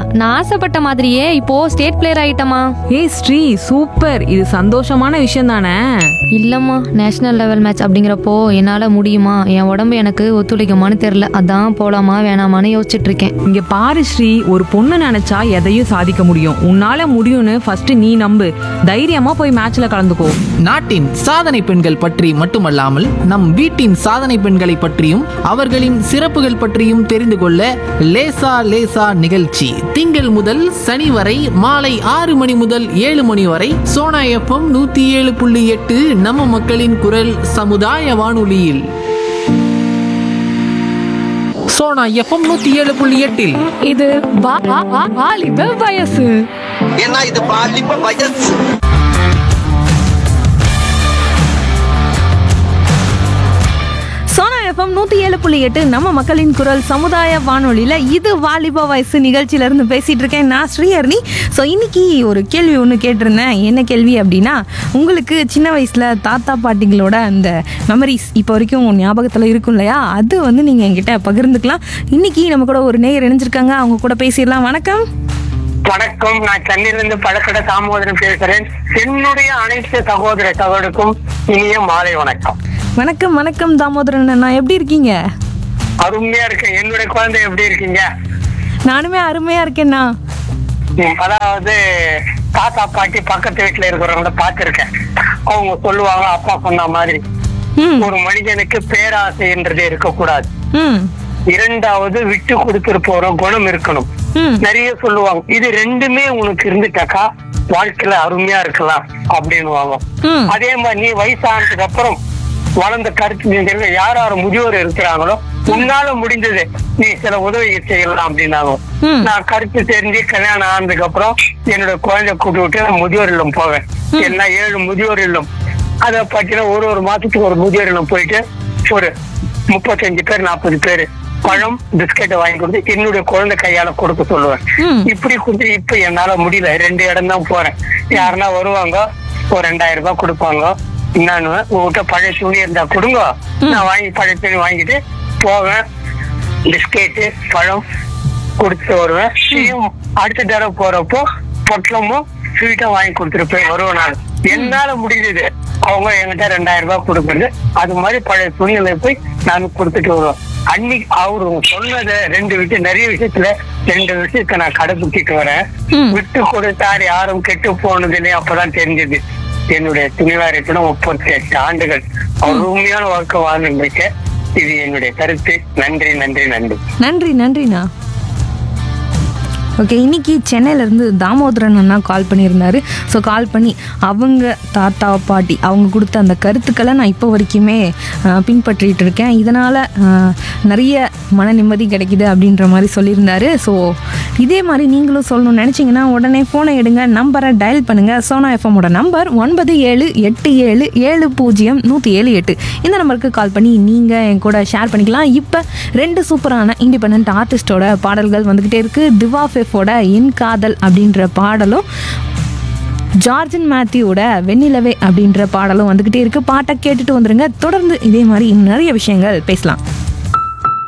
நான் ஆசைப்பட்ட மாதிரியே இப்போ ஸ்டேட் பிளேயர் ஆயிட்டமா ஏய் ஸ்ரீ சூப்பர் இது சந்தோஷமான விஷயம் தானே இல்லம்மா நேஷனல் லெவல் மேட்ச் அப்படிங்கிறப்போ என்னால முடியுமா என் உடம்பு எனக்கு ஒத்துழைக்குமான்னு தெரியல அதான் போலாமா வேணாமான்னு யோசிச்சுட்டு இருக்கேன் இங்க பாரு ஸ்ரீ ஒரு பொண்ணு நினைச்சா எதையும் சாதிக்க முடியும் உன்னால முடியும்னு ஃபர்ஸ்ட் நீ நம்பு தைரியமா போய் மேட்ச்ல கலந்துக்கோ நாட்டின் சாதனை பெண்கள் பற்றி மட்டுமல்லாமல் நம் வீட்டின் சாதனை பெண்களை பற்றியும் அவர்களின் சிறப்புகள் பற்றியும் தெரிந்து கொள்ள லேசா லேசா நிகழ்ச்சி திங்கள் முதல் சனி வரை மாலை ஆறு மணி முதல் ஏழு மணி வரை சோனா எஃப்எம் நூத்தி ஏழு புள்ளி எட்டு நம்ம மக்களின் குரல் சமுதாய வானொலியில் சோனா எஃப்எம் நூத்தி ஏழு புள்ளி எட்டில் இது வா- வா- வா- வாலிப வயசு ஏன்னா இது பாலிப்ப வயசு சோனா எஃப்எம் நூத்தி ஏழு புள்ளி எட்டு நம்ம மக்களின் குரல் சமுதாய வானொலியில இது வாலிப வயசு நிகழ்ச்சியில இருந்து பேசிட்டு இருக்கேன் நான் ஸ்ரீஹர்னி ஸோ இன்னைக்கு ஒரு கேள்வி ஒன்று கேட்டிருந்தேன் என்ன கேள்வி அப்படின்னா உங்களுக்கு சின்ன வயசுல தாத்தா பாட்டிங்களோட அந்த மெமரிஸ் இப்போ வரைக்கும் உங்க ஞாபகத்தில் இருக்கும் இல்லையா அது வந்து நீங்க என்கிட்ட பகிர்ந்துக்கலாம் இன்னைக்கு நம்ம கூட ஒரு நேயர் இணைஞ்சிருக்காங்க அவங்க கூட பேசிடலாம் வணக்கம் வணக்கம் நான் சென்னையிலிருந்து பழக்கடை தாமோதரன் பேசுறேன் என்னுடைய அனைத்து சகோதர சகோதரருக்கும் இனிய மாலை வணக்கம் வணக்கம் வணக்கம் தாமோதரன் அண்ணா எப்படி இருக்கீங்க அருமையா இருக்கேன் என்னுடைய குழந்தை எப்படி இருக்கீங்க நானுமே அருமையா இருக்கேண்ணா ம், அதாவது தாத்தா பாட்டி பக்கத்து வீட்டுல இருக்கிறவங்கள பார்த்திருக்கேன் அவங்க சொல்லுவாங்க அப்பா சொன்ன மாதிரி ம் ஒரு மனிதனுக்கு பேராசைன்றது இருக்கக்கூடாது ம் இரண்டாவது விட்டு கொடுத்துட்டு போற குணம் இருக்கணும் ம் நிறைய சொல்லுவாங்க இது ரெண்டுமே உனக்கு இருந்துட்டாக்கா வாழ்க்கையில அருமையா இருக்கலாம் அப்படின்னுவாங்க ம் அதே மாதிரி நீ வயசானதுக்கு அப்புறம் வளர்ந்த கருத்து நீங்க யார் யார் முதியோர் இருக்கிறாங்களோ உன்னால முடிஞ்சது நீ சில உதவி செய்யலாம் அப்படின்னாங்க ம். நான் கருத்து தெரிஞ்சு கல்யாணம் ஆனதுக்கு அப்புறம் என்னோட குழந்தை கூட்டு விட்டு நான் முதியோர் இல்லம் போவேன் என்ன ஏழு முதியோர் இல்லம் அதை பத்தின ஒரு ஒரு மாசத்துக்கு ஒரு முதியோர் இல்லம் போயிட்டு ஒரு முப்பத்தஞ்சு பேர் நாற்பது பேர் பழம் பிஸ்கெட்டை வாங்கி கொடுத்து என்னுடைய குழந்தை கையால கொடுக்க சொல்லுவேன் ம். இப்படி கொடுத்து இப்ப என்னால முடியல ரெண்டு இடம் தான் போறேன் யாருன்னா வருவாங்க ஒரு ரெண்டாயிரம் ரூபாய் கொடுப்பாங்க என்னன்னு உங்ககிட்ட பழைய துணி இருந்தா கொடுங்க நான் வாங்கி பழைய துணி வாங்கிட்டு போவேன் பிஸ்கெட்டு பழம் கொடுத்துட்டு வருவேன் ஸ்ரீயும் அடுத்த தடவை போறப்போ பொட்டலமும் ஸ்வீட்டும் வாங்கி கொடுத்துட்டு போய் வருவேன் நான் என்னால முடிஞ்சது அவங்க என்கிட்ட ரெண்டாயிரம் ரூபாய் கொடுக்குறது அது மாதிரி பழைய துணிகளை போய் நான் கொடுத்துட்டு வருவேன் அன்னைக்கு அவரு சொன்னதை ரெண்டு விஷயம் நிறைய விஷயத்துல ரெண்டு விஷயத்த நான் கடைபிடிச்சிட்டு வரேன் விட்டு கொடுத்தார் யாரும் கெட்டு போனதுன்னு அப்பதான் தெரிஞ்சது என்னுடைய துணிவாரத்தின முப்பத்தி எட்டு ஆண்டுகள் அவர் உண்மையான வாழ்க்கை வாழ்ந்துருக்கேன் இது என்னுடைய கருத்து நன்றி நன்றி நன்றி நன்றி நன்றிண்ணா ஓகே இன்னைக்கு சென்னையிலேருந்து தாமோதரன் அண்ணா கால் பண்ணியிருந்தாரு ஸோ கால் பண்ணி அவங்க தாத்தா பாட்டி அவங்க கொடுத்த அந்த கருத்துக்களை நான் இப்போ வரைக்குமே ஆஹ், பின்பற்றிட்டு இருக்கேன் இதனால் நிறைய மன நிம்மதி கிடைக்குது அப்படின்ற மாதிரி சொல்லியிருந்தாரு ஸோ இதே மாதிரி நீங்களும் சொல்லணும்னு நினச்சிங்கன்னா உடனே ஃபோனை எடுங்க நம்பரை டயல் பண்ணுங்கள் சோனா எஃப்எம்மோட நம்பர் ஒன்பது ஏழு எட்டு ஏழு ஏழு பூஜ்ஜியம் நூற்றி ஏழு எட்டு இந்த நம்பருக்கு கால் பண்ணி நீங்கள் என் கூட ஷேர் பண்ணிக்கலாம் இப்போ ரெண்டு சூப்பரான இண்டிபெண்ட் ஆர்டிஸ்டோட பாடல்கள் வந்துக்கிட்டே இருக்குது திவா ஃபெஃபோட என் காதல் அப்படின்ற பாடலும் ஜார்ஜன் மேத்யூவோட வெண்ணிலவே அப்படின்ற பாடலும் வந்துக்கிட்டே இருக்குது பாட்டை கேட்டுட்டு வந்துருங்க தொடர்ந்து இதே மாதிரி இன்னும் நிறைய விஷயங்கள் பேசலாம்